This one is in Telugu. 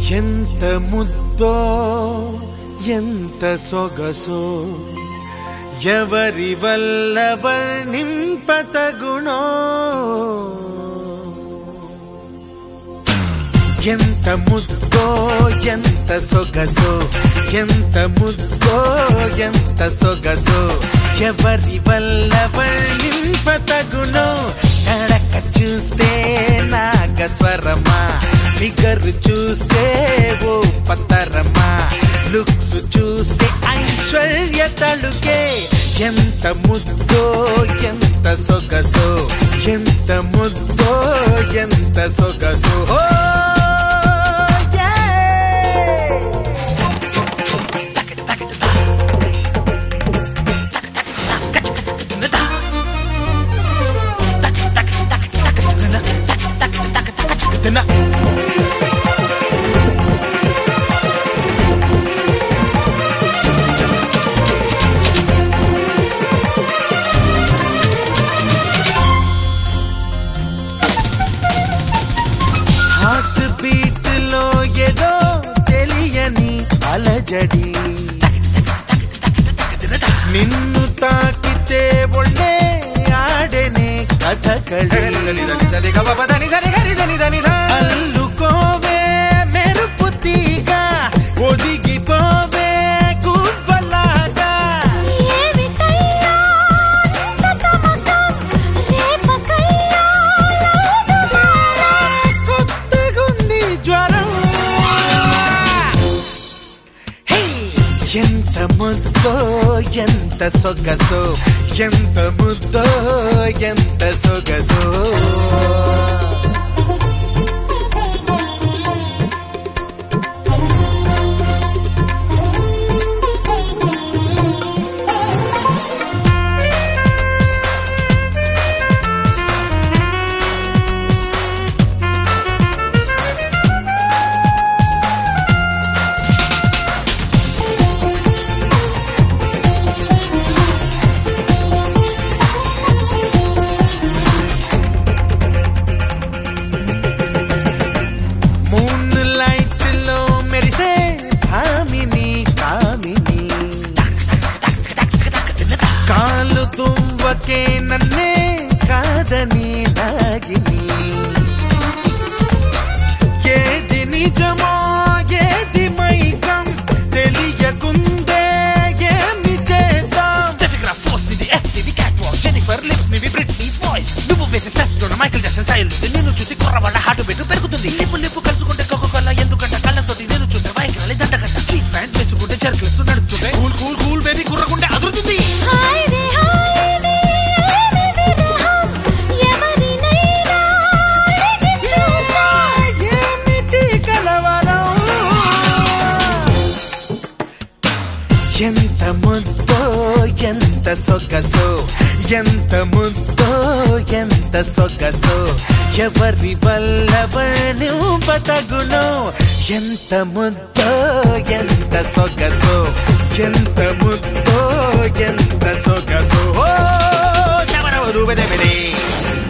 ఎంత ముద్దో ఎంత సొగసో ఎవరి వల్ల వర్ణింపతగుణో ఎంత ముద్దో ఎంత సొగసో ఎంత ముద్దో ఎంత సొగసో ఎవరి వల్ల వర్ణింపతగునో నడక చూస్తే నాగస్వరమా ఫిగర్ చూస్తే ఓ పతరమా లుక్స్ చూస్తే ఐశ్వర్య తలుకే ఎంత ముద్దో ఎంత సొగసో ఎంత ముద్దో ఎంత సొగసో ఓ హార్ట్ బీట్ లో ఏదో తెలియని అలజడి నిన్ను తాకితే ఒళ్ళే ఆడెనే కథకళి అల్లుకోవే మెరుపు తీగ ఒదిగిపోవే గువ్వలాగా ఏమిటయ్యా అంత తమకం రేపకయ్యా లోతుగానా కొత్తగుంది జ్వరం హే! ఎంత ముద్దో ఎంత సొగసో ఎంత ముద్దో ఎంత సొగసో మూన్ లైట్ లో మెరిసే కామిని కామిని కాలు తువ్వకే నన్నే కాదని నాగిని ఏది నిజమో ఏది మైకం తెలియకుందే ఏమి చేద్దాం Steffigraph, Force ని F ని Catwalk, Jennifer Lips ని Britney Voice నువ్వు వేసే స్టెప్స్ లో మైకిల్ జాక్సన్ స్టైల్ నిన్ను చూసి కుర్రవాళ్ళ హార్ట్ బీట్ పెరుగుతుంది లిప్పు లిప్పు కలుసుకుంటే కోకోకోల ఎందుకంట కళ్ళతోటి నేను చూస్తే వైఖరాలి దండగంట చీప్ ప్యాంట్ వేసుకుంటే జర్కలిస్తూ నడుస్తుంటే కూల్ కూల్ కూల్ బేబీ కుర్రకుంటే అదురుతుంది హాయిరే హాయిరే ఏమి విరహం ఎవరినైనా అడిగి చూద్దాం ఏమిటి కలవరం ఎంత ముద్దో ఎంత సొగసో ఎంత ముద్దో ఎంత సొగసో ఎవరి వల్ల వర్ణింపతగునో ఎంత ముద్దో ఎంత సొగసో ఎంత ముద్దో ఎంత సొగసో ఓ శబరవరు బెదబెదే